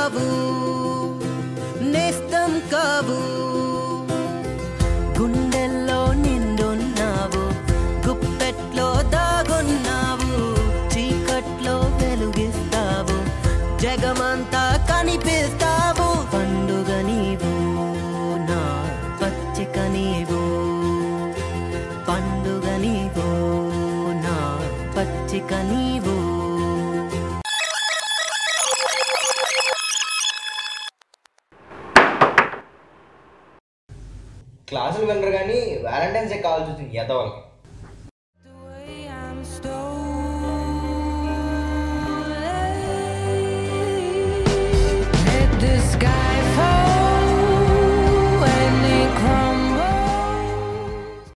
కావు నేస్తం కావు గుండెల్లో నిండున్నావు గుప్పెట్లో దాగున్నావు చీకట్లో వెలుగిస్తావు జగమంతా కనిపిస్తావు పండుగ నీవు నా పచ్చిక నీవు పండుగ నీవు నా పచ్చిక నీవు క్లాసులు వినరు కానీ వ్యాలంటైన్స్ డే కావాల్సి వచ్చింది ఎదవలకి